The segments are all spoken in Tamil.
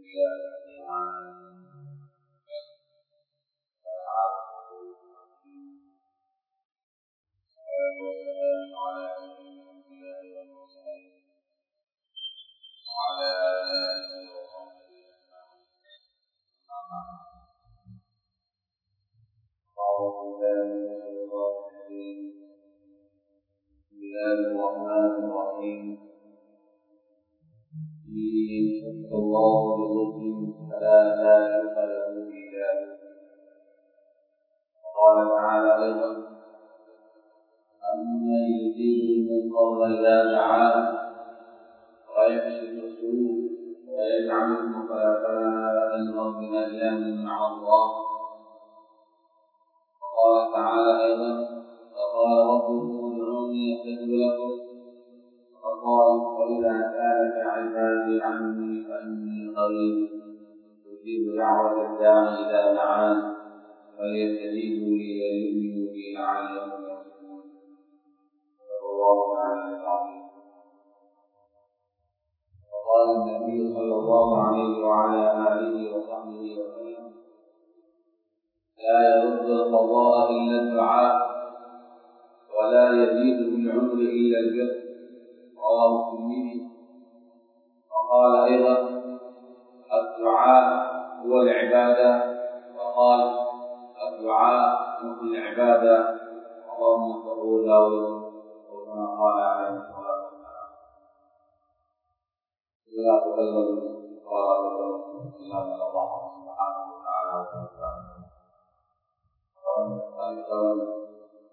الرحمن الرحيم فيه الله بظلم فلا هادف له إلا قال تعالى أيضا أما يجيب المضطر إذا دعاه ويكشف السوء ويجعلكم خلفاء الأرض أيام مع الله وقال تعالى أيضا وقال ربكم ادعوني أستجب لكم وقال وإذا سألك عبادي عني فإني قريب أجيب دعوة الداعي إذا دعان فليستجيبوا لي ويؤمنوا بي لعلهم يرشدون صلى الله عليه وسلم وقال النبي صلى الله عليه وعلى آله وصحبه وسلم لا يرد القضاء إلا الدعاء ولا يزيد في العمر إلا البر رواه الترمذي وقال أيضا الدعاء هو العبادة وقال الدعاء هو العبادة رواه أبو داود وكما قال عليه الصلاة والسلام إلا تكلم قال إلا من الله سبحانه وتعالى وتعالى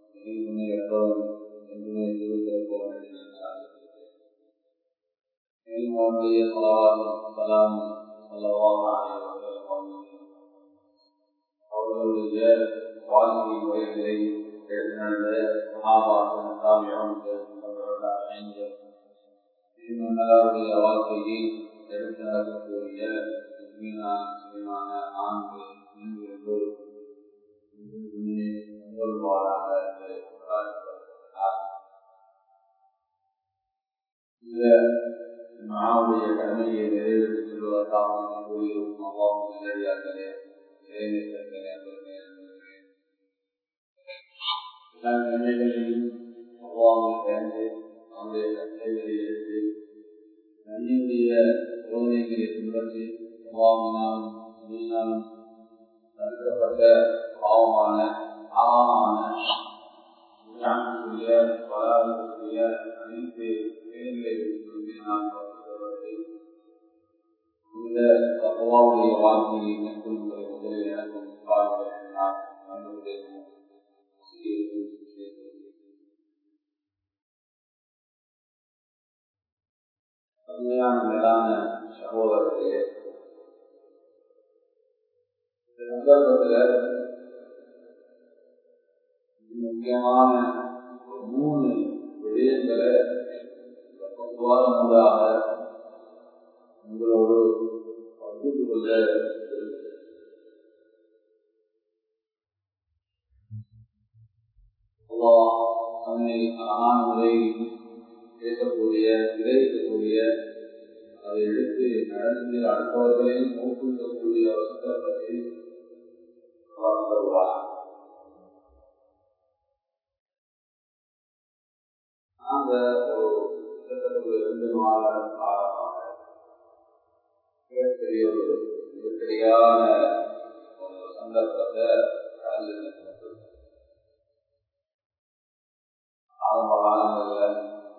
المولي صلوات السلام صلى الله عليه وسلم அவர்களுடைய வாழ்க்கை முறைகளை எழுதின மகாபாரதம் தாமியம் அவருடைய வாழ்க்கையை எடுத்து நடக்கக்கூடிய முஸ்லிமான ஆண்கள் பெண்கள் முதல்வாராக இந்த மாவுடைய கடமையை நிறைவேற்றி செல்வதற்காக கூறியிருக்கும் அவ்வாறு நிலையார்களே எல்லா நிலைகளையும் அவ்வாறு சேர்ந்து அவருடைய கட்டளைகளை எடுத்து நன்றியுடைய சோதனைகளை பின்பற்றி அவ்வாவினாலும் நீனாலும் தடுக்கப்பட்ட பாவமான ஆழமான ஞானத்துடைய வளர்ச்சிய அனைத்து செயல்களை நாம் கற்றுக்கொள்வதை இந்த அவ்வாவுடைய வாழ்க்கையை மேற்கொள்வதை முதலில் எனக்கும் பாருங்கள் நான் நன்றுடைய உண்மையான மேலான சகோதரர்களே இந்த சந்தர்ப்பத்தில் முக்கியமான ஒரு மூணு விடயங்களை முறையாக உங்களோடு பகிர்ந்து கொள்ள நம்மை அழகான முறையில் பேசக்கூடிய விளைவிக்கக்கூடிய அதை எடுத்து நடந்து அடுத்தவர்களையும் ஊக்குவிக்கக்கூடிய அவசரத்தை வருவார் நாங்க ஒரு கிட்டத்தட்ட ஒரு ரெண்டு மாத காலமாக மிகப்பெரிய ஒரு மிகப்பெரியான ஒரு சந்தர்ப்பத்தை கடந்து ஆரம்ப காலங்களில்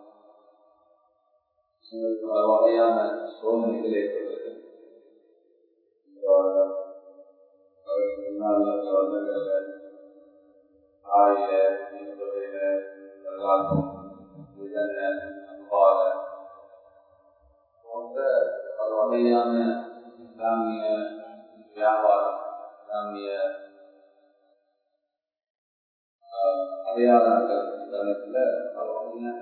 பல வகையான சோதனைகள் ஏற்பட்டது இந்த வருடம் அதற்கு முன்னால் வருடங்களில் ஆயில இருபதில எல்லாருக்கும் போன்ற பல வகையான இஸ்லாமிய வியாபாரம் இஸ்லாமிய அடையாளங்கள் தலைப்பில் பல வகையான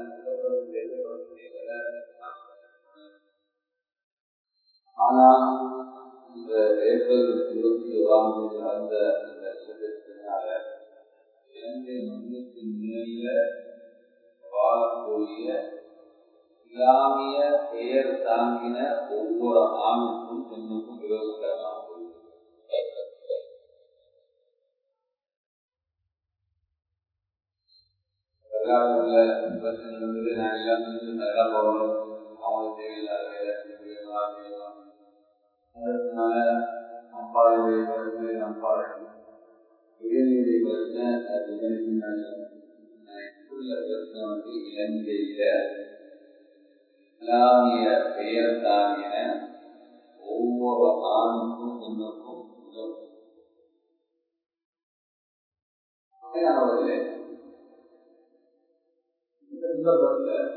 ஆனால் இந்த ஏப்ரல் இருபத்தி ஓராம் தேதி நடந்த இந்த விஷயத்தினால இலங்கை மண்ணுக்கு மேல வாழக்கூடிய இஸ்லாமிய பெயர் தாங்கின ஒவ்வொரு ஆணுக்கும் பெண்ணுக்கும் விரோதமாக வரலாறுல பிரச்சனை இருந்தது நான் எல்லாம் வந்து நல்லா போகணும் அவங்களுக்கு தேவையில்லாத வேலை செய்யலாம் அதனால அம்பாளுடைய கருத்து அம்பாள் உயர்நீதி பிரச்சனை அது பிரச்சனை வந்து இலங்கையில இஸ்லாமிய பெயர் தாங்கின ஒவ்வொரு ஆணுக்கும் பெண்ணுக்கும் அவர்களே இந்த சந்தர்ப்பத்தில்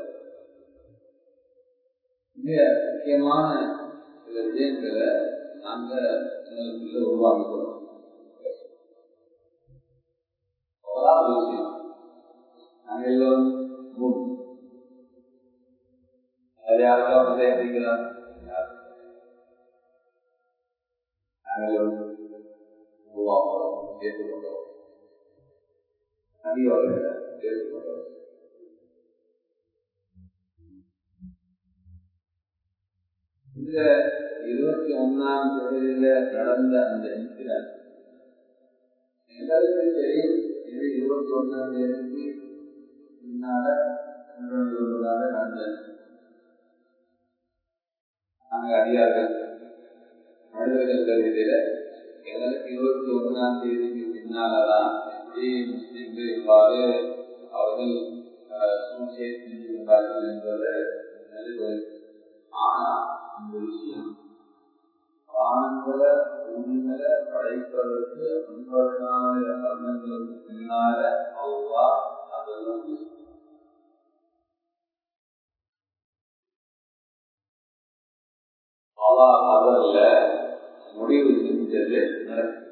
மிக முக்கியமான சில விஷயங்களை நாங்க எங்களுக்குள்ள உருவாக்கிக்கிறோம் முதலாவது விஷயம் நாங்க எல்லோரும் மூணு அது யாருக்கா வந்து எப்படிங்கிறார் நாங்க எல்லோரும் உருவாக்குறோம் ஏற்றுக்கொண்டோம் நபியோட ஏற்றுக்கொண்டோம் இந்த இருபத்தி ஒன்னாம் தேதியில நடந்த அந்த இன்சிடென்ட் எங்களுக்கு தெரியும் இது இருபத்தி ஒன்னாம் தேதிக்கு முன்னால இருபதால நடந்தது நாங்கள் அதிகாரிகள் மனிதர்கள் கருதியில எங்களுக்கு இருபத்தி ஒன்னாம் தேதிக்கு பின்னாலதான் எப்படி முஸ்லிம்கள் இவ்வாறு அவர்கள் சூழ்ச்சியை செஞ்சிருந்தார்கள் என்பது நல்லது ஆனா இந்த விஷயம் ஆண்களை உண்மைகளை படைப்பதற்கு ஐம்பதாயிரம் வருடங்களுக்கு பின்னால அவ்வா அதெல்லாம் அவா அதல்ல முடிவு செஞ்சது நடக்கும்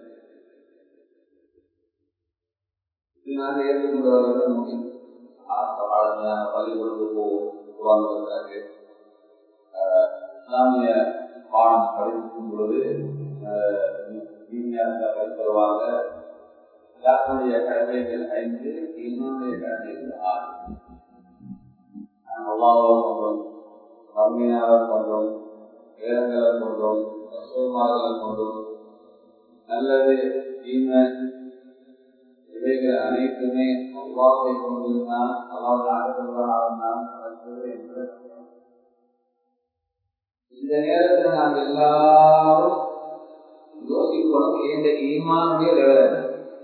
இது நாங்கள் ஏற்றுக்கொண்டவர்கள் முடியும் பள்ளிக்கூடத்துக்கு போவாங்க இஸ்லாமிய பாடம் படிக்கும் பொழுது படிப்பருவாங்க இஸ்லாமுடைய கடமைகள் ஐந்து இன்னுடைய கடமைகள் ஆறு அல்லாவை கொண்டோம் கம்மியாக கொண்டோம் வேதங்களை கொண்டோம் ரசோமார்களை கொண்டோம் நல்லது தீமை இவைகள் அனைத்துமே அல்லாவை கொண்டிருந்தான் அல்லாவது ஆடுகிறவராக இருந்தால் நடக்கிறது என்று இந்த நேரத்தில் நாங்கள் எல்லாரும் யோசிக்கணும் இந்த ஈமானுடைய லெவல் என்ன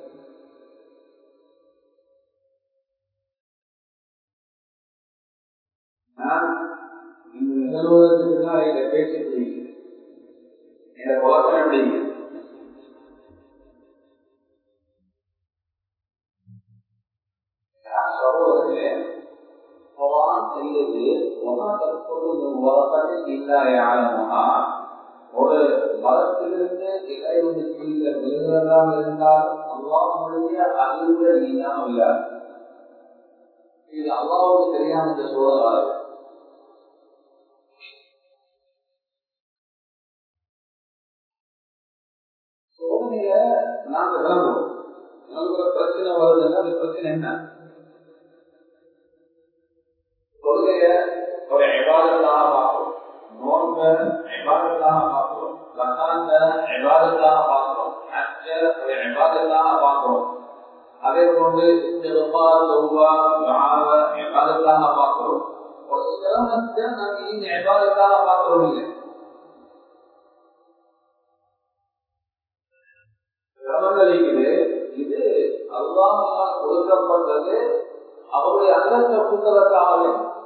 நான் இந்த நிகழ்வுகளுக்கு தான் இதை பேசிட்டு இந்த குழப்பம் எப்படி சகோதரர்களே குரான் சொல்லுது ஒரு மதத்திலிருந்து இறைவனு கீழே விழுகிறதாக இருந்தால் அல்லாவுடைய அறிவுரை இல்லாம இல்லை இது அல்லாவுக்கு தெரியாம இந்த சூழலாக சோதனையில நாங்க விளங்குவோம் நமக்கு பிரச்சனை வருதுன்னா அந்த பிரச்சனை என்ன தொழுகைய ஒரு எவாதத்தாக பார்க்கிறோம் நோன்ப எவாதத்தாக பார்க்கிறோம் லக்காந்த எவாதத்தாக பார்க்கிறோம் அச்ச ஒரு எவாதத்தாக பார்க்கிறோம் அதே போன்று இஸ்திருபா தௌபா துஆவ எவாதத்தாக பார்க்கிறோம் ஒரு சிரமத்தை நாங்கள் இந்த எவாதத்தாக பார்க்கிறோம் இல்லை சிரமங்களிக்குது இது அல்லாஹால் கொடுக்கப்பட்டது அவருடைய அங்கத்தை கூட்டுறதுக்காக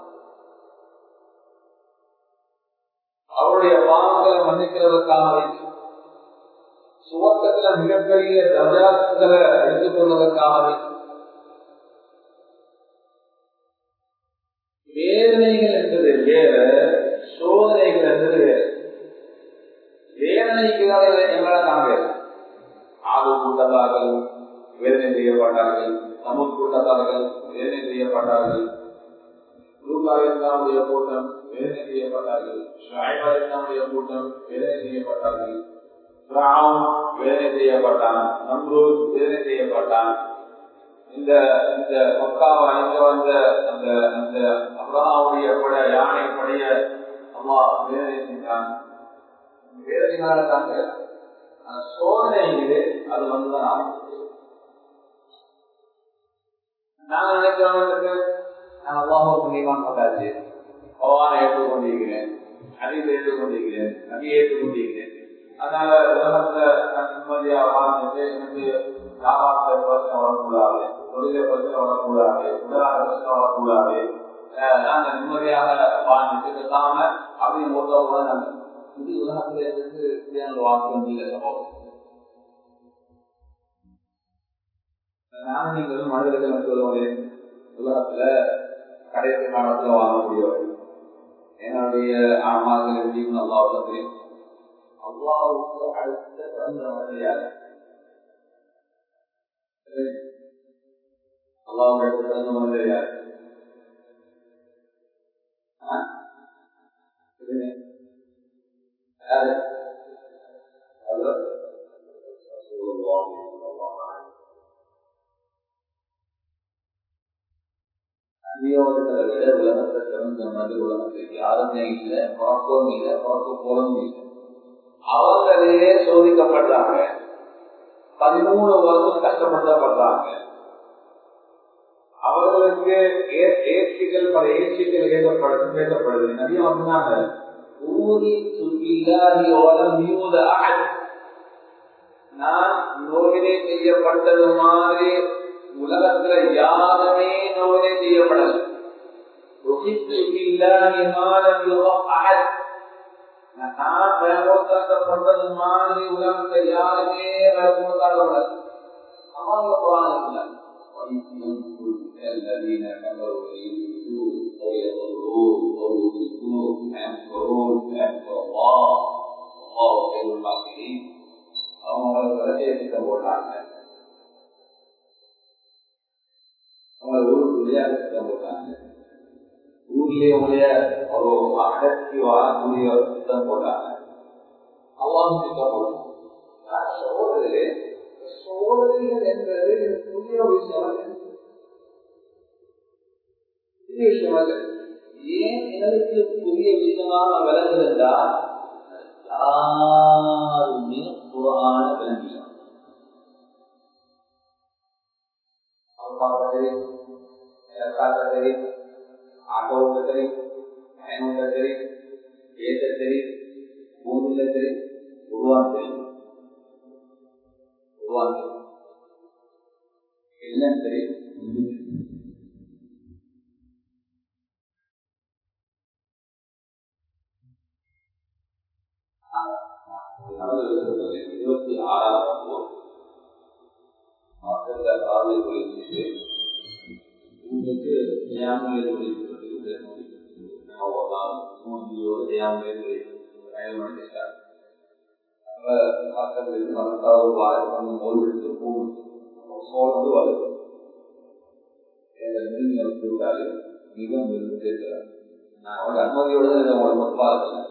அவருடைய பாவங்களை மன்னிக்கிறதுக்காக சுவக்கத்துல மிகப்பெரிய தஜாத்துகளை எடுத்துக் கொள்வதற்காக வேதனைகள் என்பது வேற சோதனைகள் என்பது வேறு வேதனைக்கு எங்களை நாங்க ஆறு கூட்டத்தார்கள் வேதனை செய்யப்பட்டார்கள் சமூக கூட்டத்தார்கள் வேதனை செய்யப்பட்டார்கள் லூகாவினுடைய கூட்டம் வேதனை செய்யப்பட்டார்கள் ஷாய்பாவினுடைய கூட்டம் வேதனை செய்யப்பட்டார்கள் வேதனை செய்யப்பட்டான் நம்ரூத் வேதனை செய்யப்பட்டான் இந்த இந்த மக்காவை அழிந்து வந்த அந்த அந்த அப்ரஹாவுடைய பட யானை படைய அம்மா வேதனை செஞ்சாங்க வேதனைனால தாங்க சோதனை இது அது வந்துதான் ஆரம்பிச்சு நாங்க நினைக்கிறவங்களுக்கு நான் அல்லாஹுக்கு நீமான் பட்டாச்சு பகவானை ஏற்றுக்கொண்டிருக்கிறேன் அறிவை ஏற்றுக்கொண்டிருக்கிறேன் நபியை ஏற்றுக்கொண்டிருக்கிறேன் அதனால உலகத்துல நான் நிம்மதியா வாழ்ந்துட்டு எனக்கு வியாபாரத்தை பிரச்சனை வரக்கூடாது தொழிலை பிரச்சனை வரக்கூடாது உடலாக பிரச்சனை வரக்கூடாது நாங்க நிம்மதியாக வாழ்ந்துட்டு பேசாம அப்படின்னு ஒருத்தவங்க நாங்க இது உலகத்துல இருந்து நாங்கள் வாழ்க்கை வந்து சம்பவம் நானும் நீங்களும் மனிதர்கள் சொல்லுவது உலகத்துல கடைசி காலத்துல வாழக்கூடியவர் என்னுடைய ஆன்மாக்கள் எப்படின்னு அல்லாவுக்கு தெரியும் அல்லாவுக்கு அடுத்த பிறந்தவர்கள் யாரு அல்லாவுக்கு அடுத்த பிறந்தவர்கள் யாரு யாரு நபியோர்களை விட உலகத்தை சிறந்த நபி உலகத்துக்கு யாருமே இல்லை பிறக்கவும் இல்லை பிறக்க போலவும் இல்லை அவங்களே சோதிக்கப்படுறாங்க பதிமூணு வருஷம் கஷ்டப்படுத்தப்படுறாங்க அவர்களுக்கு ஏற்றிகள் பல ஏற்றிகள் ஏற்றப்படுது பேசப்படுது நபியும் அப்படின்னாங்க ஊரி சுபில்லாஹி ஓலம் யூத அஹத் நான் நோயினை செய்யப்பட்டது மாதிரி உலகத்துல யாருமே நோயினை செய்யப்படல நான் பயன்படுத்தப்பட்டது மாதிரி உலகத்துல யாருமே பயன்படுத்தப்படல அவங்க போறாங்க الذين كفروا يؤمنون او يضرون او يضلون فينصرون فينصر الله والله خير الناصرين அவங்க வளர்ச்சியை திட்டம் போட்டாங்க அவங்க ஊருக்குள்ளேயே திட்டம் போட்டாங்க ஊர்லயே உடைய ஒரு அடக்கி வாழக்கூடிய திட்டம் போட்டாங்க அவ்வாறு திட்டம் போட்டாங்க சோதனை சோதனைகள் என்பது புதிய விஷயம் புதிய விஷயம் அல்ல ஏன் எனக்கு புதிய விஷயமாக விளங்குதுண்டா யாருமே குரான விளங்கினார் சரி சரி ஆட்டோவுக்கு சரி பயனுக்கு சரி பேச சரி பூமியில சரி உருவான் தெரியும் உருவான் தெரியும் எல்லாம் தெரியும் இருபத்தி ஆறாவது மக்கள் காலை குறித்து உங்களுக்கு ஜெயாமலை குறித்து மூஞ்சியோடு ஜெயாமலை பயன்படுத்திட்டார் மக்கள் மரத்தாவது வாரம் ஓய்வெடுத்து போகும் சோழ்ந்து வருது நீங்கள் கூட்டாளி மிக விரும்புகிறார் நான் அவரோட அனுமதியோடு இதை உங்களுக்கு மொத்தமாக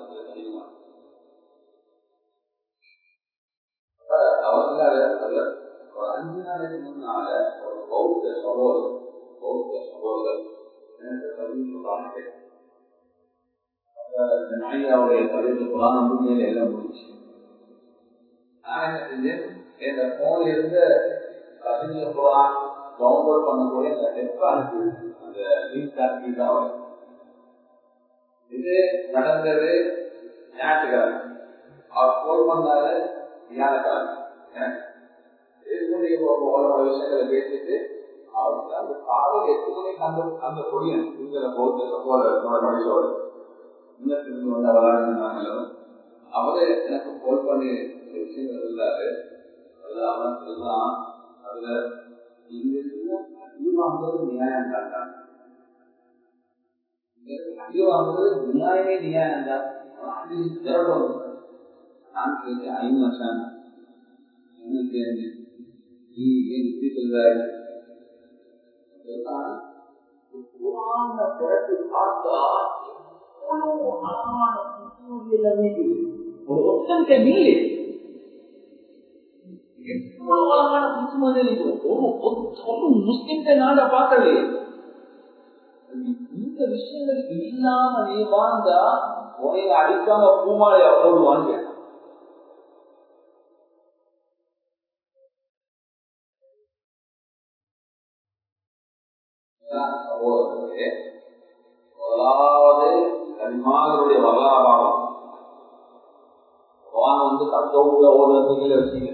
அவர்களால ஒரு அஞ்சு நாளைக்கு முன்னால ஒரு பௌத்த சகோதரர் பௌத்த சகோதரர் எனக்கு பதிவு சொல்லாங்க நாயாவுடைய பதிவு குரான் உண்மையில எல்லாம் முடிச்சு நான் என்ன செஞ்சேன் என் போன்ல இருந்து பதிவு குரான் டவுன்லோட் பண்ணக்கூடிய அந்த டெஸ்ட் அனுப்பி அந்த லிங்க் அனுப்பிட்டு இது நடந்தது ஞாயிற்றுக்கிழமை அவர் போன் பண்ணாரு வியாழக்கிழமை விஷயங்களை பேசிட்டு அவருக்கு அந்த காலை எட்டு மணிக்கு அந்த அந்த பொடியன் இந்த பௌத்த சகோதரர் மனுஷோர் இன்னும் திரும்பி வந்து விளையாடுனாங்களோ அவரு எனக்கு போல் பண்ணி விஷயங்கள் இருந்தாரு அதுல அவன் சொன்னான் அதுல இங்கிருந்து அதிகமாகிறது நியாயம் தான் அதிகமாகிறது நியாயமே நியாயம் தான் நான் கேட்டேன் ஐந்து வருஷம் ஒரு ஒத்தந்த நீர் எவ்வளவு அழகான மாற்றுவது ஒரு ஒரு முஸ்லிம்கிட்ட நாட பார்க்கவே இந்த விஷயங்கள் இல்லாம நீ வாழ்ந்தா உனைய அடிக்காம பூமாலையா போடுவாங்க சகோதரர்களே முதலாவது கனிமார்களுடைய வரலாறு பாடம் குரான் வந்து தத்தவுள்ள ஓடுறதுக்கு வச்சுங்க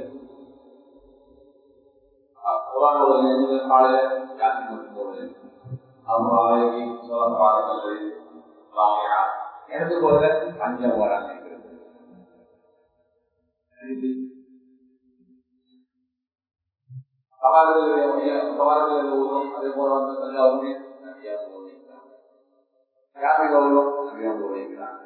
குரான் ஓடுறது காலையில ஜாஸ்தி மட்டும் போடுது அப்புறம் நாளைக்கு சொல்ல பாடங்கள் ராமையா எனக்கு போல பஞ்சம் வராங்க சவால்களுடைய சவால்கள் ஊரும் அதே போல வந்து தஞ்சாவூர் நிறைய போதிக்கிறாங்க யாரை கௌரவம் நிறைய போதிக்கிறாங்க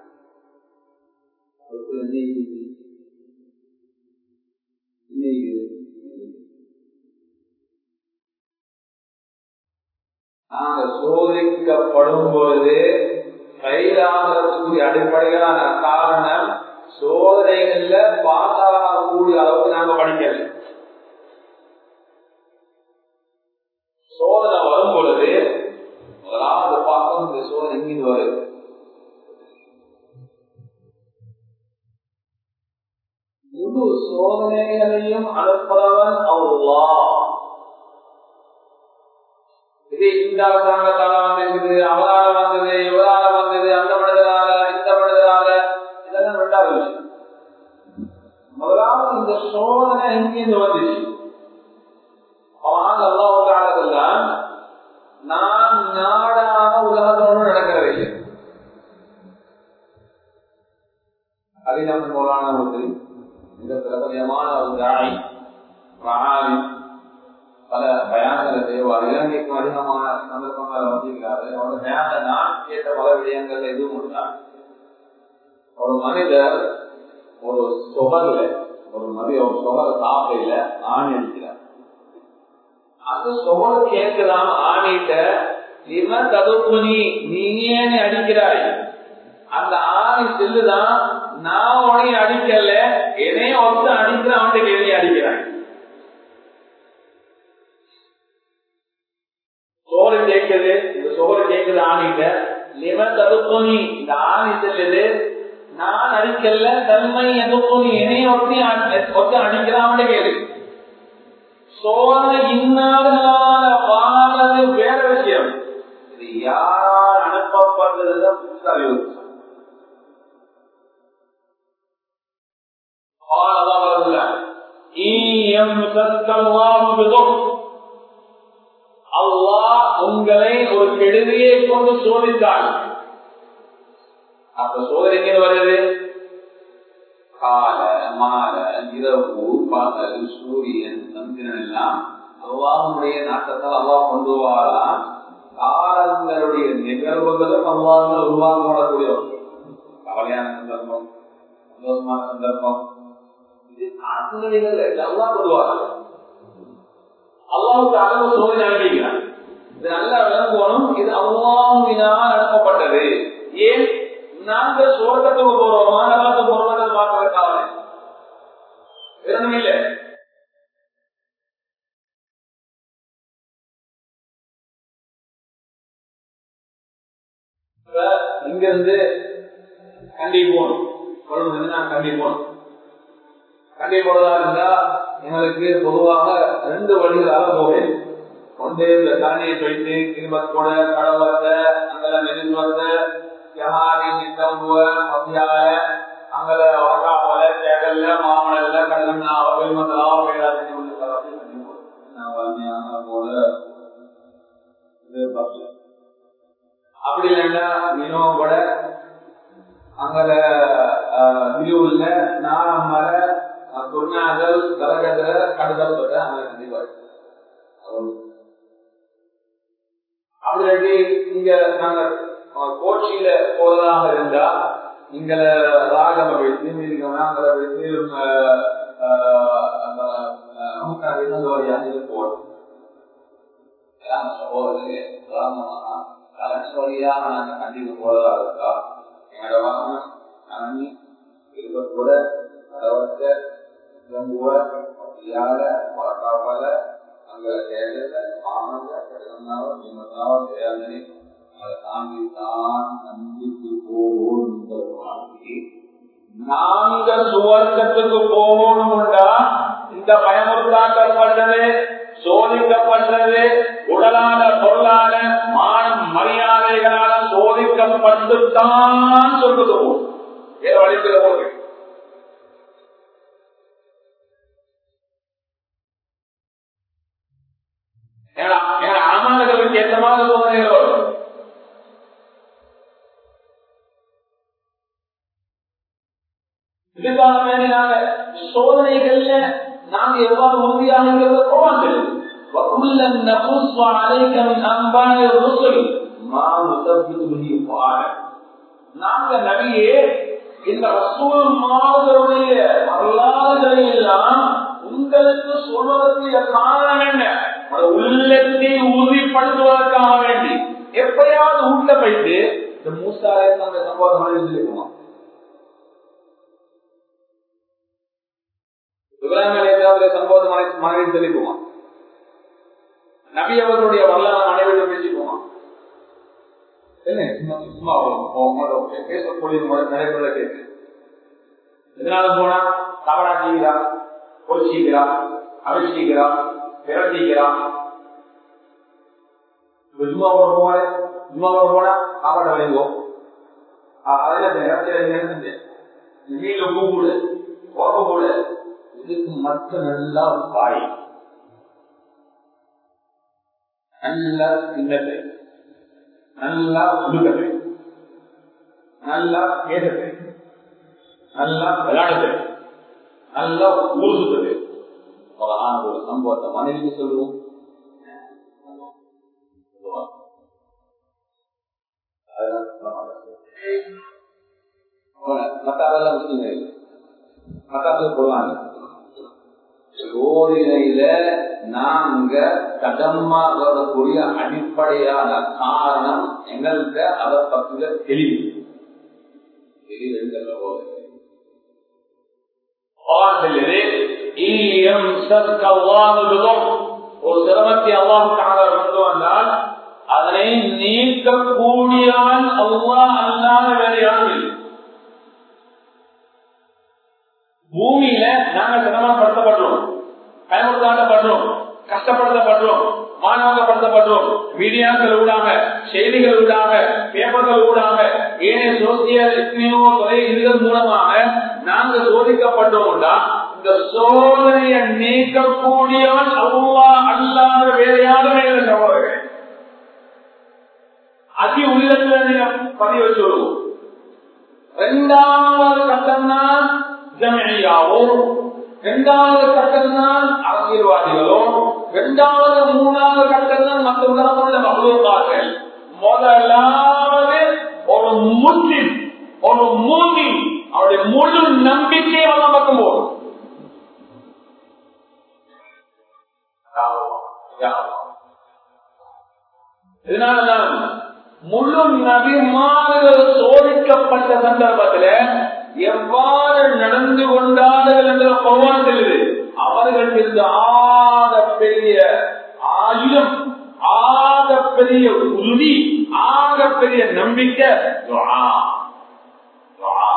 நாங்க சோதிக்கப்படும் பொழுது கைதாகிறதுக்குரிய அடிப்படையிலான காரணம் சோதனைகள்ல பாசாகக்கூடிய அளவுக்கு நாங்க படிக்கல சோதனை வரும் பொழுது முதலாவது பார்க்கணும் இந்த சோதனை எங்கிருந்து வருது முழு சோதனைகளையும் அனுப்புறவன் அவ்வா இது இந்த அரசாங்கத்தால வந்திருக்குது அவரால வந்தது இவரால வந்தது அந்த மனிதரால இந்த மனிதரால இதெல்லாம் ரெண்டாவது விஷயம் முதலாவது இந்த சோதனை எங்கிருந்து வந்துச்சு அவன் அல்லாவுக்காலதெல்லாம் நான் நாடான உலகத்தோடு நடக்கிறதில்லை அதை நம்ம மூலான வந்து மிக பிரபலியமான ஒரு தாய் மகாவி பல பயானங்களை செய்வார் இலங்கைக்கும் அதிகமான சந்தர்ப்பங்களை வந்திருக்கிறாரு அவர் மேல நான் கேட்ட பல விடயங்கள்ல எதுவும் முடிச்சார் ஒரு மனிதர் ஒரு சுகர்ல ஒரு மனித ஒரு சுகர் சாப்பிடையில ஆணி அடிக்கிறார் அந்த சுகர் கேட்கலாம் ஆணிட்ட இவன் தடுப்புனி நீ ஏன் அடிக்கிறாய் அந்த ஆணி செல்லுதான் நான் உனைய அடிக்கல என்னைய ஒருத்த அடிக்கிற அவனுக்கு என்னைய அடிக்கிறான் சோறு கேட்குது இந்த சோறு கேட்குது ஆணிட்ட லிமன் தடுப்புனி இந்த ஆணி செல்லுது நான் அடிக்கல தன்மை எதுப்புனி என்னைய ஒருத்தி ஒருத்த அடிக்கிறான் கேளு சோதனை இன்னார்களால வாழது வேற விஷயம் இது யாரால் அனுப்பப்படுறதுதான் புதுசாக قال الله رسوله إن يمسك الله بضر அல்லாஹ் உங்களை ஒரு கெடுதியை கொண்டு சோதித்தார் அப்ப சோதனைக்கு வருது கால மால இரவு பகல் சூரியன் சந்திரன் எல்லாம் அல்லாஹனுடைய நாட்டத்தால் அல்லாஹ் கொண்டு வரலாம் காலங்களுடைய நிகழ்வுகளும் அல்லாஹ் உருவாக்கம் வரக்கூடிய கவலையான சந்தர்ப்பம் சந்தோஷமான சந்தர்ப்பம் அல்லாவுக்கு அளவு சோதனை அனுப்பிக்கிறான் இது நல்லா விளங்கணும் இது அல்லாஹினால் அனுப்பப்பட்டது ஏன் நாங்க சோர்க்கத்துக்கு போறோமா நல்லாத்து போறோம் பார்க்கறதுக்காக வேணும் இல்லை இங்க இருந்து கண்டி போகணும் கண்டி போகணும் கண்டி போறதா இருந்தா எங்களுக்கு பொதுவாக ரெண்டு வழிகளாக போவேன் ஒன்று இந்த தண்ணியை போயிட்டு கிருமத்தோட கடவத்தை அங்கெல்லாம் மெதுவத்தை ஜஹாரி நித்தம்புவ மத்தியால அங்கல வகாவல சேகல்ல மாமலல்ல கடலண்ணா அவர்கள் மத்தலாம் வேளாண் போல அப்படி இல்லைன்னா மீனவம் கூட அங்கல வியூல நான் மர துர்நாகல் கரகத்துல கடுதல் கூட அங்க கண்டிப்பா அப்படி இங்க நாங்க கோச்சியில போவதாக இருந்தா இங்க ராகம வைத்து மீதிக்கமா அங்கே வைத்து வழியாக போடும் சகோதரர்களே வழியாக நாங்க கண்டிப்பா போவதா இருக்கா எங்களோட வாகனம் அணி இருக்க கூட நடவடிக்கை இளங்குவ யார காப்பால அங்க ஏழல மானங்க கடனாவ நிமதாவ தேயாதனி அதை தாண்டி தான் நம்பிக்கை போவோம் இந்த வாழ்க்கை நாங்க சுவர்க்கத்துக்கு போகணும்டா இந்த பயமுறுத்தாக்கப்பட்டது சோதிக்கப்பட்டது உடலான பொருளான மானம் மரியாதைகளால சோதிக்கப்பட்டுத்தான் சொல்றது போகும் வேற வழிக்கிற போது அமல்களுக்கு ஏற்ற மாதிரி சோதனைகள் வரும் இதுக்காக வேண்டி நாங்க சோதனைகள்ல நாங்க எவ்வாறு உறுதியாக இருக்கிறத போவாங்க وَكُلًّا نَقُصُّ عَلَيْكَ مِنْ أَنْبَاءِ الرُّسُلِ مَا نُثَبِّتُ بِهِ فُؤَادَكَ நாங்க நபியே இந்த ரசூல்மார்களுடைய வரலாறுகளை எல்லாம் உங்களுக்கு சொல்வதற்கு காரணம் என்ன உள்ளத்தை உறுதிப்படுத்துவதற்காக வேண்டி எப்பயாவது உள்ள போயிட்டு இந்த மூசாரை அந்த சம்பவம் இருக்குமா இப்ராஹிம் சம்பவம் மனைவி தெளிக்குமா நபி அவர்களுடைய வரலாறு அனைவரும் பேசிக்குமா சும்மா பேசக்கூடிய நடைமுறை கேட்டு இதனால போனா தவறா செய்கிறா பொழிச்சிக்கிறா அவிழ்ச்சிக்கிறா பிறந்திக்கிறா சும்மா ஒரு போன சும்மா ஒரு போனா சாப்பாட்டை வைங்கோ அதில் வீட்டுல கூப்பிடு கோபம் போடு இதுக்கு மட்டும் நல்லா பாய் நல்லா தின்னத்தை நல்லா உடுக்கத்தை நல்லா கேட்டத்தை நல்லா விளையாடுறது நல்லா ஊர் சுத்தது ஒரு சம்பவத்தை மனைவிக்கு சொல்லுவோம் மத்தாவெல்லாம் முஸ்லிம் மத்தாவில் போடுவாங்க சோதனையில நாங்க கதமா வரக்கூடிய அடிப்படையான காரணம் எங்கள்கிட்ட அதை பத்தில தெளிவு ஒரு சிரமத்தை அல்லாஹ் கொண்டு வந்தால் அதனை நீக்கக்கூடியவன் அவ்வா அல்லாத வேறு யாரும் இல்லை பூமியில நாங்க சிரமப்படுத்தப்படுறோம் பயமுறுத்தாட்டப்படுறோம் கஷ்டப்படுத்தப்படுறோம் மாணவப்படுத்தப்படுறோம் மீடியாக்கள் ஊடாக செய்திகள் ஊடாக பேப்பர்கள் ஊடாக ஏனைய சோசியல் எத்தனையோ தொலை இதுகள் மூலமாக நாங்க சோதிக்கப்பட்டோம்டா இந்த சோதனையை நீக்கக்கூடியவன் அவ்வா அல்லாத வேற யாருமே இல்லை சகோதரர்கள் அதி உள்ளத்துல நீங்க பதிவு வச்சுடுவோம் ரெண்டாவது கட்டம் தான் ஜமையாவோ இரண்டாவது கட்டம் தான் அரசியல்வாதிகளோ இரண்டாவது மூணாவது கட்டம் தான் மற்ற உலகமுள்ள மகளுக்கார்கள் முதலாவது ஒரு முஸ்லிம் ஒரு மூமி அவருடைய முழு நம்பிக்கை அவன் பக்கம் போடும் இதனாலதான் முழு நபிமார்கள் சோதிக்கப்பட்ட சந்தர்ப்பத்தில் எவ்வாறு நடந்து கொண்டார்கள் என்ற பகவான் தெரியுது அவர்கள் இருந்த ஆக பெரிய ஆயுதம் ஆக பெரிய உறுதி ஆக பெரிய நம்பிக்கை துஆ. துஆ.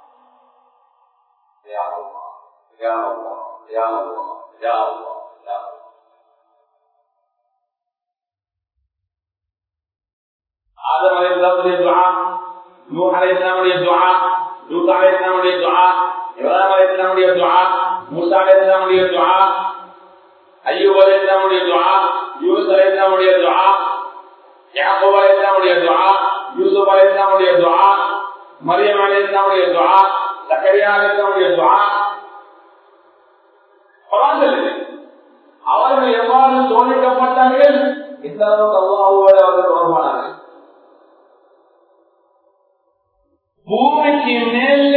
யா அல்லாஹ், யா அல்லாஹ், யா அல்லாஹ், யா அல்லாஹ், யா அல்லாஹ். ஆதம் அலைஹிஸ்ஸலாமுடைய துஆ நூஹ் அலைஹிஸ்ஸலாமுடைய துஆ லூத் அலைஹிஸ்ஸலாமுடைய துஆ இப்ராஹிம் அலைஹிஸ்ஸலாமுடைய துஆ மூசா அலைஹிஸ்ஸலாமுடைய துஆ அய்யூப் அலைஹிஸ்ஸலாமுடைய துஆ யூனுஸ் அலைஹிஸ்ஸலாமுடைய துஆ யாக்கூப் அலைஹிஸ்ஸலாமுடைய துஆ யூசுப் அலைஹிஸ்ஸலாமுடைய துஆ மரியம் அலைஹிஸ்ஸலாமுடைய துஆ சக்கரியா அலைஹிஸ்ஸலாமுடைய துஆ குர்ஆன் சொல்லுது அவர்கள் எவ்வாறு சோதிக்கப்பட்டார்கள் இந்த அளவுக்கு அல்லாஹ்வோடு அவர்கள் தொடர்பானார்கள் பூமிக்கு மேல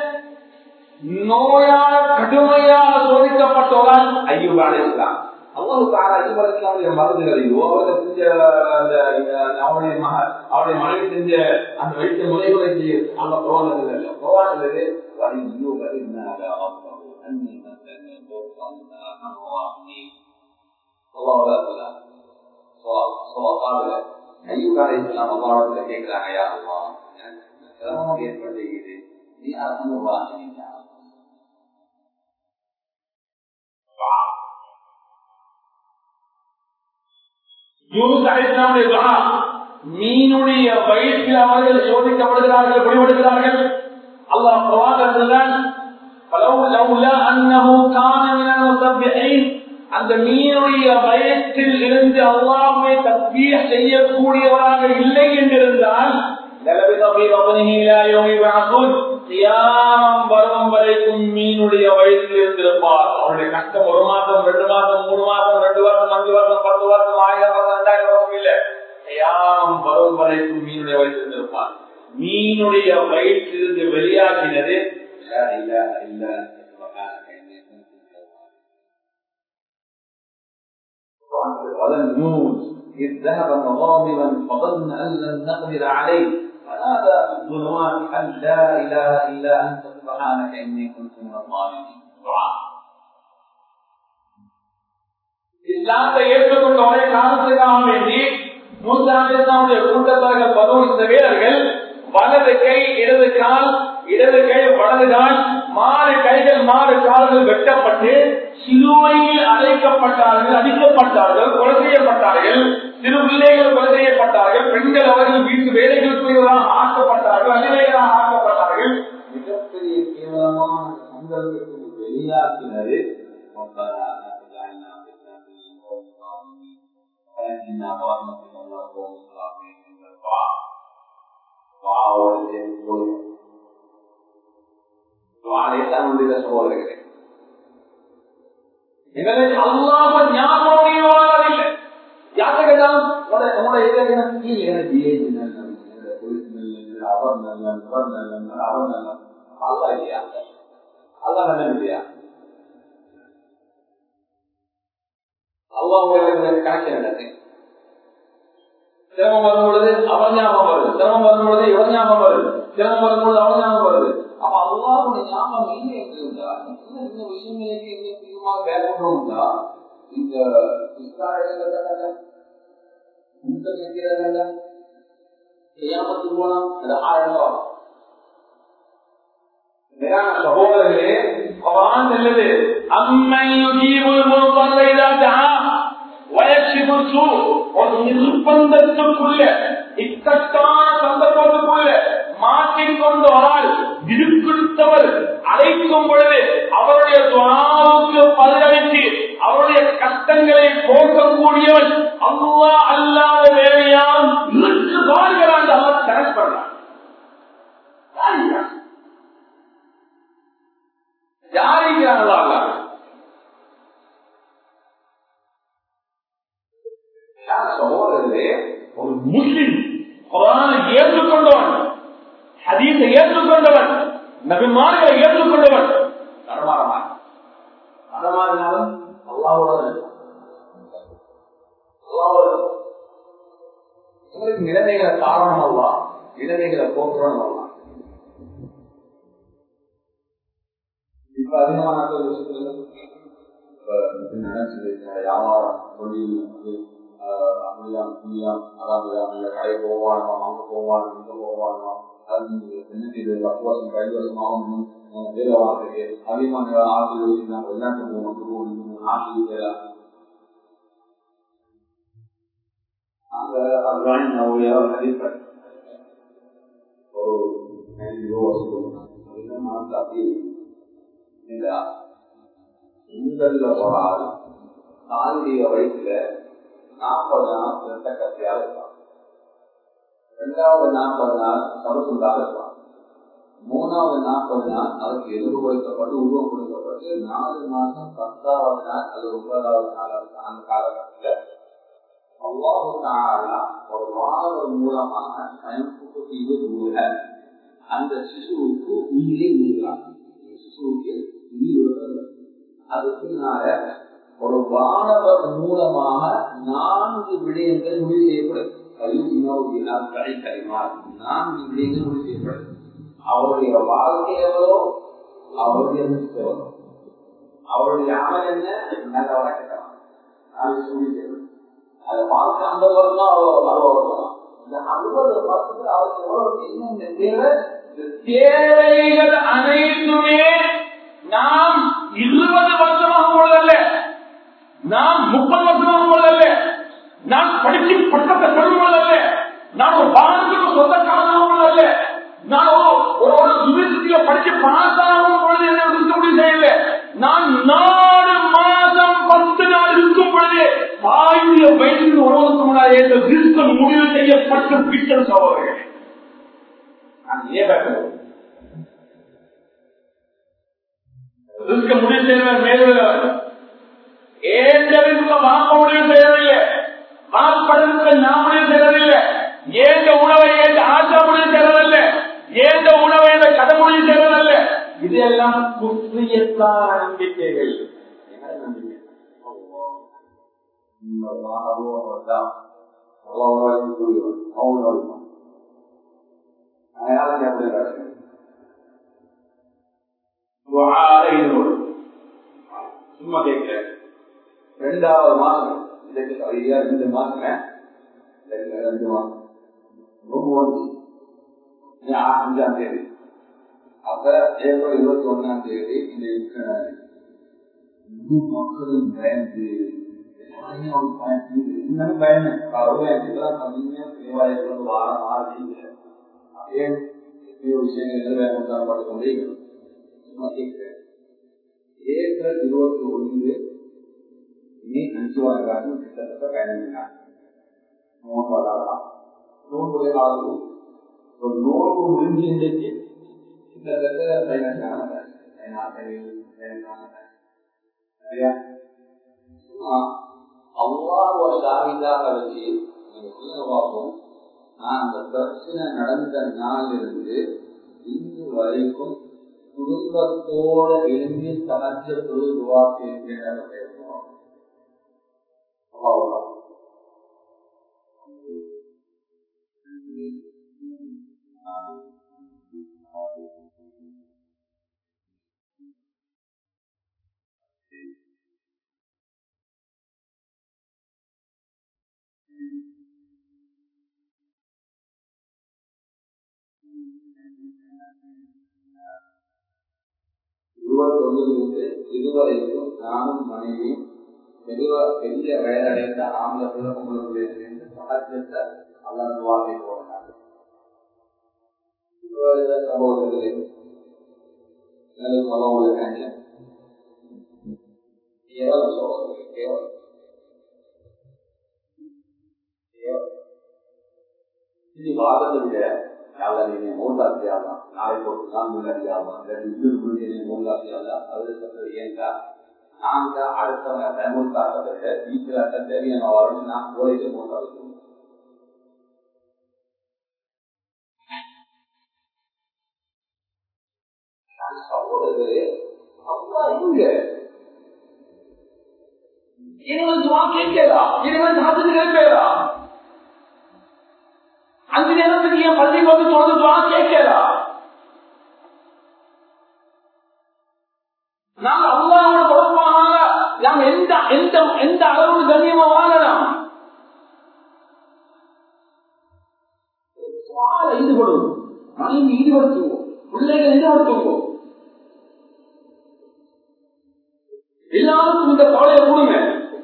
நோயால கடுமையாக சோதிக்கப்பட்டவர்கள் ஐயூப் அலைஹிஸ்ஸலாம் அல்லாஹ் ஐயூப் அலைஹிஸ்ஸலாமுடைய மருந்துகளையோ அவர்கள் செஞ்ச அந்த அவருடைய மக அவருடைய மனைவி செஞ்ச அந்த வைத்திய முறைகளை செய்ய அந்த புரோகத்தில் இல்லை புரோகத்தில் ஐயூப் அலைஹிஸ்ஸலாம் أني مثلا فرصا أنواعني கையுக்காரைக்கெல்லாம் அல்லாவிடத்துல கேட்கிறாங்க யா அல்லா எனக்கு சிரமம் ஏற்படுகிறது நீ அரசு மீனுடைய வயிற்றில் அவர்கள் சோதிக்கப்படுகிறார்கள் முடிவெடுக்கிறார்கள் அல்லாஹ் பிரவாகத்தான் அந்த மீனுடைய வயத்தில் இருந்து அல்லாமே தப்பிய செய்யக்கூடியவராக இல்லை என்றிருந்தால் வரும் வரைக்கும் மீனுடைய வயதில் இருந்திருப்பார் அவருடைய கஷ்டம் ஒரு மாதம் ரெண்டு மாதம் மூணு மாதம் ரெண்டு வருஷம் அஞ்சு வருஷம் பத்து வருஷம் ஆயிரம் வருஷம் ரெண்டாயிரம் வருஷம் இல்ல தியானம் வரும் வரைக்கும் மீனுடைய வயதில் இருந்திருப்பார் மீனுடைய வயிற்றிலிருந்து வெளியாகினது இல்ல இல்ல النون إذ ذهب مغاضبا فظن أن لن نقدر عليه فنادى في الظلمات أن لا إله إلا أنت سبحانك إني كنت من الظالمين دعاء இஸ்லாத்தை ஏற்றுக்கொண்ட ஒரே காரணத்துக்காக வேண்டி மூன்றாண்டுடைய கூட்டத்தார்கள் பதவும் இந்த வீரர்கள் வலது கை இடது கால் இடது கை வலது கால் மாறு கைகள் மாறு கால்கள் வெட்டப்பட்டு சிலுவையில் அழைக்கப்பட்டார்கள் அடிக்கப்பட்டார்கள் கொலை செய்யப்பட்டார்கள் சிறு பிள்ளைகள் கொலை செய்யப்பட்டார்கள் பெண்கள் அவர்கள் வீட்டு வேலைகளுக்குரியவராக ஆக்கப்பட்டார்கள் அதிவேகராக ஆக்கப்பட்டார்கள் மிகப்பெரிய கேவலமான சந்தர்ப்பத்தில் வெளியாக்கினது சகோதரர்களே எங்களுக்கு அல்லாம ஞாபகம் வரவில்லை யாரு கேட்டாலும் உங்களோட அவர் நல்லன் அவர் நல்லன் அவர் நல்லன் அல்லா இல்லையா அல்லா நல்லன் இல்லையா அல்லா உங்களுக்கு கணக்கு நடத்தி சிரமம் வரும் பொழுது அவர் ஞாபகம் வருது சிரமம் வரும் பொழுது இவர் ஞாபகம் வருது சிரமம் வரும் பொழுது அவர் ஞாபகம் வருது அப்ப அல்லாவுடைய ஞாபகம் இல்லை இருந்தா இந்த விஷயங்களுக்கு எங்க அதிகமா பேக்கணும்னா இந்த இஸ்ராயல் போனா அது ஆழம் சகோதரர்களே குரான் சொல்லுது அம்மை யுஜீபுல் முல்கல்ல இதா தஆ வயக்ஷிபு சூ ஒரு நிர்பந்தத்துக்குள்ள இக்கட்டான சந்தர்ப்பத்துக்குள்ள மாற்றிக்கொண்டு வரால் இருக்குத்தவர் அழைக்கும் பொழுது அவருடைய துவாவுக்கு பதிலளித்து அவருடைய கஷ்டங்களை போக்கக்கூடியவன் அல்லாஹ் அல்லாத வேறு யாரும் இருக்குவார்கள் என்று அவர் கனெக்ட் பண்றார் யாருக்கிறாங்களா சகோதரர்களே ஒரு முஸ்லிம் குரானை ஏற்றுக்கொண்டவன் ஹதீஸை ஏற்றுக்கொண்டவன் நபிமார்களை ஏற்றுக்கொண்டவன் தரமாறமான் தரமாறினாலும் அல்லாவோட உங்களுக்கு நிலைமைகளை காரணம் அல்லா நிலைமைகளை போக்குறோம் அல்லா இப்ப அதிகமான வியாபாரம் தொழில் அப்படிலாம் இப்படிலாம் அதாவது கடை போவானோ அங்க போவானோ இங்க போவானோ அது என்ன செய்யுது பத்து வருஷம் பதினஞ்சு வருஷமாகவும் வேலை வாங்குறது அதிகமான ஆசை நாங்கள் வெளிநாட்டு போகணும் ஆசை வேலை அங்க அப்ராஹிம் நவுடைய மதிப்பேன் ஒரு இருபது வருஷம் மனசு அப்படி இல்லையா உங்கள்ல ஒரு ஆள் தாண்டிய வயசுல நாற்பது நாள் இரத்த கத்தியாக இருப்பான் இரண்டாவது நாற்பது நாள் சமசுண்டாக இருப்பான் மூணாவது நாற்பது நாள் அதுக்கு எலும்பு கொடுக்கப்பட்டு உருவம் கொடுக்கப்பட்டு நாலு மாசம் பத்தாவது நாள் அது ஒன்பதாவது நாள் அந்த காலகட்டத்தில் அல்லாஹு ஒரு மாணவர் மூலமாக பயன்படுத்தி அந்த சிசுவுக்கு உயிரை உயிரான் சிசுவுக்கு உயிர் அது பின்னால ஒரு வானவர் மூலமாக நான்கு விடயங்கள் முடிவு செய்யப்படுது கடை கரிமார் நான்கு விடயங்கள் முடிவு செய்யப்படுது அவருடைய வாழ்க்கை எவ்வளோ அவருடைய எவ்வளோ அவருடைய அமல் என்ன நல்ல வழக்கம் நாளைக்கு சொல்லி செய்யணும் அதை பார்க்க ஐம்பது வருஷம் அறுபது அறுபது வருஷம் இந்த அறுபது வருஷத்துல அவருக்கு எவ்வளவு என்ன தேவை தேவைகள் அனைத்துமே நாம் இருபது வருஷமாக உள்ளதல்ல நாம் முப்பது வருஷமாக உள்ளதல்ல நான் படிச்சு பட்டத்தை சொல்லுவதல்ல நான் ஒரு பாடத்துக்கு சொந்தக்காரனாக உள்ளதல்ல நான் ஒரு ஒரு ஒரு யூனிவர்சிட்டியில படிச்சு பாஸ் ஆகும் பொழுது என்ன இருக்க முடியும் செய்யல நான் நாலு மாதம் பத்து நாள் இருக்கும் பொழுது ஆயுத வயசுக்கு வருவதற்கு முன்னாடி இந்த விருத்தம் முடிவு செய்யப்பட்டு பிக்சர் சோழர்கள் நான் ஏன் பேசுறேன் இருக்க முடிவு செய்வன் மேலுள்ளவர் ஏந்தவிற்கு வாக்க முடிவு செய்யறதில்லை வாக்கப்படுவதற்கு நான் முடிவு செய்யறதில்லை ஏந்த உணவை ஏந்த ஆசை முடிவு செய்யறதில்லை ஏந்த உணவை ஏந்த கதை முடிவு செய்யறதில்லை இதெல்லாம் குற்றியத்தான நம்பிக்கைகள் என்ன நம்பிக்கை சும்மா கேட்கிறேன் ரெண்டாவது மாசம் இதுக்கு சரியா ரெண்டு மாசம் ரெண்டு மாசம் ரொம்ப வந்து அஞ்சாம் தேதி அப்ப ஏப்ரல் இருபத்தி ஒன்னாம் தேதி இந்த மக்களும் பயந்து இன்னும் பயமே தேவாலயத்தில் வாரம் ஆறு அப்படியே எத்தனையோ விஷயங்கள் நிறைவேற்றப்பட்டு கொண்டே சும்மா கேட்கிறேன் ஏப்ரல் இருபத்தி ஒன்று இனி அஞ்சு வாரம் கிட்டத்தட்ட பயணினார் நோன்பதாரா நோன்புடைய காலம் ஒரு நோன்பு முடிஞ்சு இன்றைக்கு கிட்டத்தட்ட பயணக்கான சரியா அவ்வாறு சாவிதாக வச்சு நீங்க சொல்லுங்க பார்ப்போம் நான் அந்த பிரச்சனை நடந்த நாளிலிருந்து இன்று வரைக்கும் குடும்பத்தோட எழுந்தி சமைச்ச பொருள் உருவாக்கியிருக்கிறேன் பேசணும் அவ்வளவுதான் இருபத்தொன்னிலிருந்து இதுவரைக்கும் நானும் மனைவியும் பெரிய பெரிய வயதடைந்த ஆம்பளை பிள்ளை பொங்கலுடைய சேர்ந்து சகஜத்தை அல்லது வாங்கி போனாங்க சகோதரர்களே சகோதர கேள்வி கேவலம் சகோதரர்கள் கேவலம் இது வாதத்தை விட யாழ்லா நீங்க மூன்றாவது ஆகலாம் நாளை போட்டு தான் முன்னாடி ஆகலாம் இல்லாட்டி இன்னொரு முன்னாடி மூன்றாவது ஆகலாம் அது சொல்றது ஏன்டா நாங்க அடுத்தவங்க பயமுறுத்தாக்கத்தை விட வீட்டுல தேவையான வரணும் நான் கோயில மூன்றாவது சகோதரர்களே அப்பா இங்க இனிமேல் துவா கேட்கலா இனிமேல் சாப்பிட்டு கேட்கலா அஞ்சு நேரத்துக்கு என் பள்ளிக்கு வந்து தொடர்ந்து துவா கேட்கலா நாங்க அல்லாவோட தொடர்பாக நாம் எந்த எந்த எந்த அளவு கண்ணியமா வாழலாம் ஈடுபடுவோம் மனைவி ஈடுபடுத்துவோம் பிள்ளைகள் ஈடுபடுத்துவோம் எல்லாருக்கும் இந்த கவலையை கொடுங்க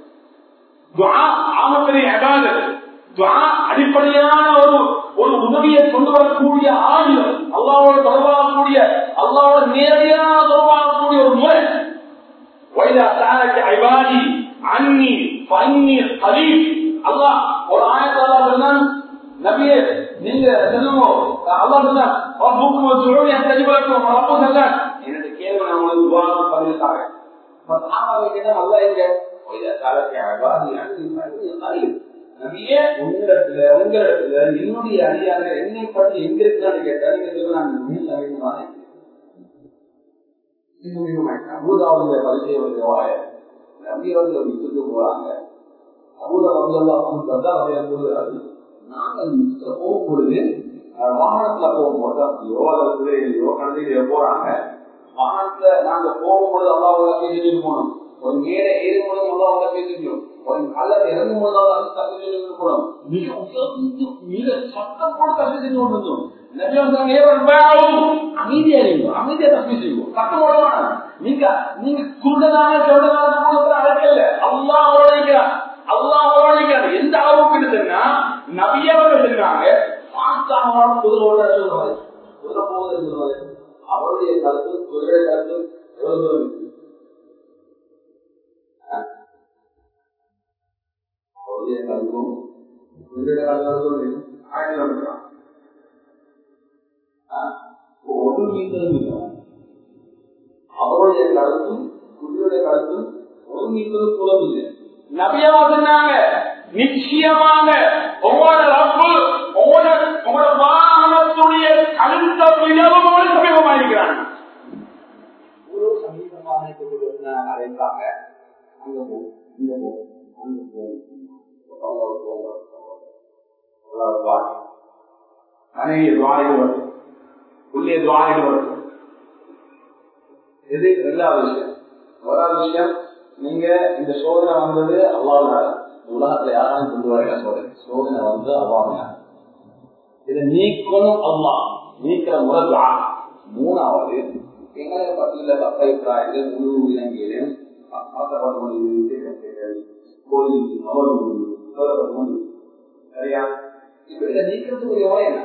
ஆமத்திரை அகாத அடிப்படையான ஒரு ஒரு உதவியை கொண்டு வரக்கூடிய ஆயுதம் அல்லாவோட தொடர்பாகக்கூடிய அல்லாவோட நேரடியான தொடர்பாகக்கூடிய ஒரு முறை வைதா சாரக்கு ஐவாதி அன்னி பன்னி ஹரீப் அல்லாஹ் ஒரு ஆயத்தாளா சொன்னான் நபியே நீங்க சொல்லுங்க அல்லாஹ் சொன்னான் ரப்புக்கும் சுழவி அத்தஜிபலக்கும் ரப்பு சொன்னான் என்னோட கேள்வி நான் உங்களுக்கு துவாரம் பதிலுக்காக சாபாவை கேட்டா அல்லா எங்க வைதா சாரக்கு ஐவாதி அன்னி பன்னி ஹரீப் நபியே உங்களிடத்துல உங்களிடத்துல என்னுடைய அடியாக என்னை பற்றி எங்க இருக்கான்னு கேட்டா நீங்க சொல்ல நான் மேல் அறிவுமான அபூதாவுடைய பரிசையுடைய வாய நபி வந்து விட்டுட்டு போறாங்க அபூதா வந்து சொல்லுறாரு நாங்கள் போகும் பொழுது வாகனத்துல போகும்போது அப்படியோ அல்லது பிள்ளைகளையோ கடைசியிலையோ போறாங்க வாகனத்துல நாங்க போகும்பொழுது அல்லாவுல கேட்டு போனோம் ஒரு மேடை ஏறும் பொழுது அல்லாவோட பேசிக்கணும் ஒரு கல்லர் இறங்கும் போது அல்லாஹ் தப்பி சொல்லணும் மிக உயர்ந்து மிக சத்தம் போட்டு தப்பி செஞ்சு கொண்டு வந்தோம் நிறைய வந்தாங்க ஏவன் அமைதியா இருங்க அமைதியா தப்பி செய்வோம் சத்தம் போட வேணாம் நீங்க நீங்க குருடனான கருடனான அழைக்கல அல்லாஹ் உழைக்கிறார் அல்லாஹ் உழைக்கிறார் எந்த அளவுக்கு இருக்குன்னா நபியவர்கள் இருக்காங்க பார்க்காம குதிரோட சொல்லுவாங்க குதிரை போவது சொல்லுவாங்க அவருடைய கருத்து குதிரை கருத்து எவ்வளவு தூரம் இருக்கு அவருடைய கருத்தும் குதிரை கருத்து ஆயிரம் கிலோமீட்டர் ஒரு மீட்டரும் இல்லை அவருடைய கருத்தும் குதிரையுடைய கருத்தும் ஒரு மீட்டரும் தூரம் இல்லை நபியவா சொன்னாங்க நிச்சயமாக உங்களோட ரப்பு உங்களோட உங்களோட வாகனத்துடைய கழுத்த விடவும் உங்களுக்கு சமீபமா இருக்கிறாங்க ஒரு சமீபமாக அழைப்பாங்க அங்க போ இங்க போ அங்க போ மனைவி துவாரிகள் வரும் உள்ளே துவாரிகள் வரும் இது ரெண்டாவது விஷயம் முதலாவது விஷயம் நீங்க இந்த சோதனை வந்தது அல்லாவுனால உலகத்துல யாராலும் கொண்டு வர சோதனை சோதனை வந்து அல்லாவுனால இதை நீக்கணும் அல்லா நீக்கிற முறை மூணாவது எங்களை பத்தியில தப்பைப்பிராயங்கள் முழு இலங்கையிலும் கோயில் அவர்கள் சரியா இப்ப இதை நீக்கிறதுக்குரிய முறை என்ன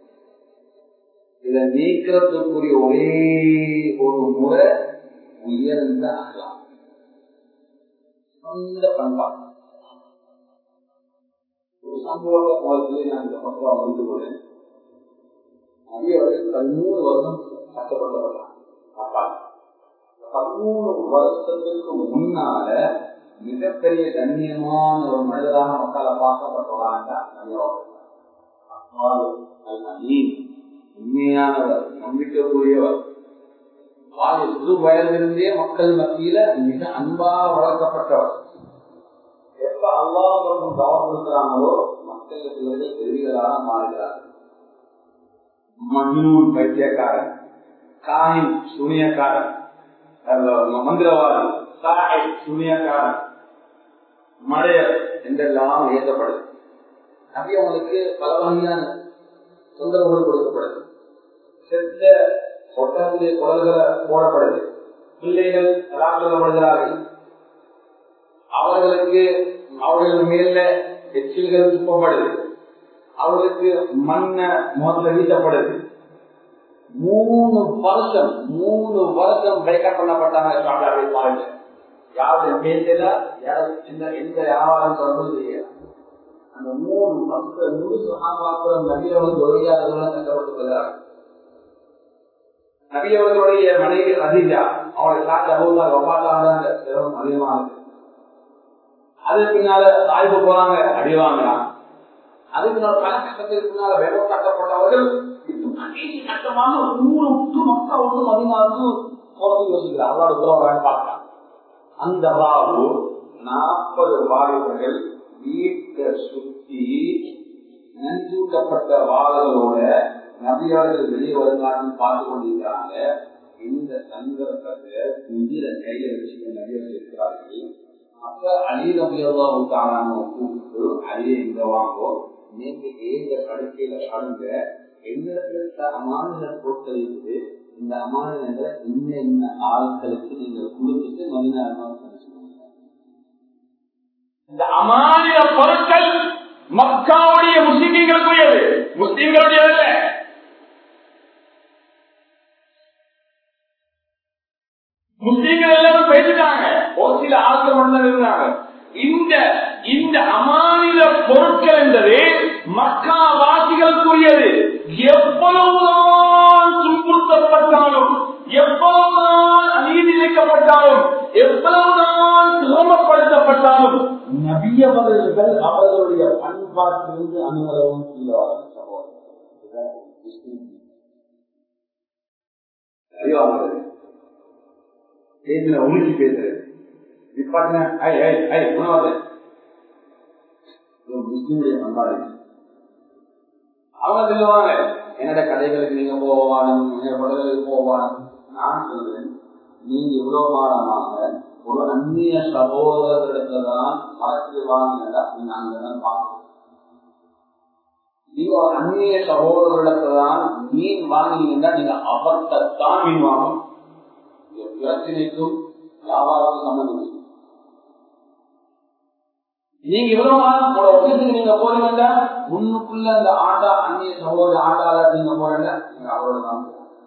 இதை நீக்கிறதுக்குரிய ஒரே ஒரு முறை உயர்ந்த அகலாம் சொந்த பண்பாடு ஒரு சம்பவ காலத்திலே நான் இந்த பக்கவா வந்து போனேன் நிறைய பதிமூணு வருஷம் கஷ்டப்பட்டவர்கள் அப்பா பதிமூணு வருஷத்துக்கு முன்னால மிகப்பெரிய கண்ணியமான ஒரு மனிதராக மக்களை பார்க்கப்பட்டவராண்டா உண்மையானவர் நம்பிக்கைக்குரியவர் சிறு வயதிலிருந்தே மக்கள் மத்தியில மிக அன்பாக வளர்க்கப்பட்டவர் எப்ப அல்லாஹ் கவனம் கொடுக்கிறாங்களோ மக்களுக்கு பெரியவராக மாறுகிறார்கள் மஜ்னூன் பைத்தியக்காரன் காயின் சூனியக்காரன் மந்திரவாதி சாய் சூனியக்காரன் மடையர் என்றெல்லாம் ஏற்றப்படுது அப்படி அவங்களுக்கு பல வகையான தொந்தரவுகள் கொடுக்கப்படுது செத்த ஒட்டகத்திலே குரல்களை போடப்படுது பிள்ளைகள் தலாக்கப்படுகிறார்கள் அவர்களுக்கு அவர்கள் மேல எச்சில்கள் துப்பப்படுது அவர்களுக்கு மண்ண முதல்ல வீசப்படுது மூணு வருஷம் மூணு வருஷம் பேக்கப் பண்ணப்பட்டாங்க சாப்பிடாவே பாருங்க யாருடைய பேசல எந்த எந்த வியாபாரம் தொடர்பு செய்யல அந்த மூணு வருஷம் முழு ஆபாக்குறம் நபியவர்கள் தொழிலாளர்கள் கஷ்டப்பட்டு வருகிறார்கள் நபியவர்களுடைய மனைவி அதிகா அவளை சாட்சி அபூர்வா ஒப்பாட்டாங்க சிரமம் அதிகமா இருக்கு அது பின்னால ஆய்வு போறாங்க அடி வாங்கலாம் அதுக்கு நான் பல கட்டத்திற்கு பின்னால வெள்ளம் கட்டப்பட்டவர்கள் கடைசி கட்டமாக நூறு விட்டு மக்கள் வந்து மதினாருக்கு போறது யோசிக்கிறார் அவரோட உதவ பார்க்கலாம் அந்த ராவு நாற்பது வாலிபர்கள் வீட்டை சுத்தி நஞ்சூட்டப்பட்ட வாழகளோட நபியாளர்கள் வெளியே வருகிறார்கள் பார்த்து கொண்டிருக்கிறாங்க இந்த சந்தர்ப்பத்தை உயிர கையில வச்சு நபியர்கள் இருக்கிறார்கள் அப்ப அலி நபியெல்லாம் கூப்பிட்டு அலியை இங்க வாங்கோ நீங்க ஏங்க படுக்கையில படுங்க எங்களுக்கு அமானித பொருட்கள் இருக்குது இந்த அமானிதங்களை இன்ன இன்ன ஆட்களுக்கு நீங்க கொடுத்துட்டு மனித இந்த அமானித பொருட்கள் மக்காவுடைய முஸ்லிம்களுக்குரியது முஸ்லிம்களுடைய அல்ல முஸ்லீம்கள் எல்லாரும் பேசிட்டாங்க ஒரு சில ஆட்கள் மட்டும் இருந்தாங்க இந்த இந்த அமானித பொருட்கள் என்பது மக்கா வாசிகளுக்குரியது எவ்வளவுதான் துன்புறுத்தப்பட்டாலும் எவ்வளவுதான் அநீதி இழைக்கப்பட்டாலும் எவ்வளவுதான் சிரமப்படுத்தப்பட்டாலும் நபியவர்கள் அவர்களுடைய பண்பாட்டிலிருந்து அனுமதவும் செய்வார்கள் பேசுற உணர்ச்சி பேசுறேன் நிப்பாட்டின ஐ ஐ ஐ உணவாத முஸ்லிமுடைய பண்பாடு அவங்க சொல்லுவாங்க என்னோட கதைகளுக்கு நீங்க போவானும் என்னோட படங்களுக்கு போவானும் நான் சொல்றேன் நீங்க இவ்வளவு மாதமாக ஒரு அந்நிய சகோதரரிடத்துலதான் மரத்தில் வாங்கினா நீங்க அங்கதான் பார்க்கணும் நீங்க ஒரு அந்நிய சகோதரரிடத்துலதான் மீன் வாங்கினீங்கன்னா நீங்க அவர்த்தான் மீன் வாங்கணும் பிரச்சனைக்கும் வியாபாரத்துக்கும் சம்பந்தம் இல்லை நீங்க இவ்வளவு நாள் உங்களோட ஒஃபீஸுக்கு நீங்க போறீங்க முன்னுக்குள்ள அந்த ஆட்டா அந்நிய சகோதர ஆட்டால நீங்க போறீங்க நீங்க அவரோட தான்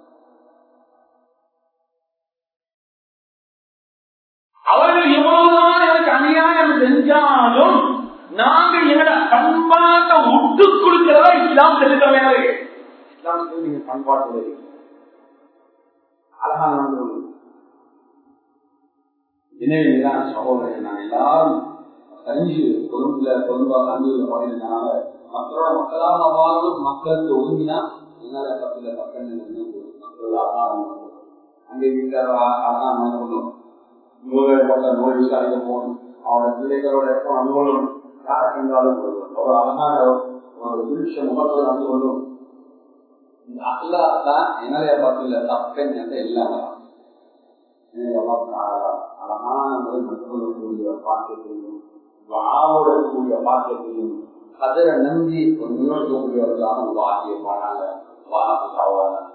அவர்கள் எவ்வளவுதான் எனக்கு அநியாயம் செஞ்சாலும் நாங்க எங்களோட பண்பாட்டை விட்டு கொடுக்கிறதா இஸ்லாம் செலுத்தவே இஸ்லாம் நீங்க பண்பாட்டு அழகான வந்து எனவே தான் சகோதரன் நான் எல்லாரும் தெரிஞ்சு கொழும்புல கொழும்பா கல்லூரியில் பாடினால மக்களோட மக்களாக வாழும் மக்களுக்கு ஒதுங்கினா என்னால பக்கத்துல பக்கம் மக்கள் ஆகாரம் அங்கே வீட்டார் ஆகாரம் கொள்ளும் நூறு பக்கம் நோய் விசாரிக்க போகணும் அவரோட பிள்ளைகளோட எப்போ அனுகூலம் யாரை கண்டாலும் கொள்ளும் ஒரு அழகான ஒரு விருட்ச முகத்தோடு நடந்து கொள்ளும் இந்த அல்லா தான் என்னால பக்கத்துல தப்பன் என்ற இல்லாம அழகான முறை மக்களுடைய பாக்கியத்தையும் வாவோட கூடிய பாக்கியத்தையும் கதிர நம்பி ஒரு முன்னோக்கக்கூடியவர்களாக வாக்கிய பாடாங்க வாக்கு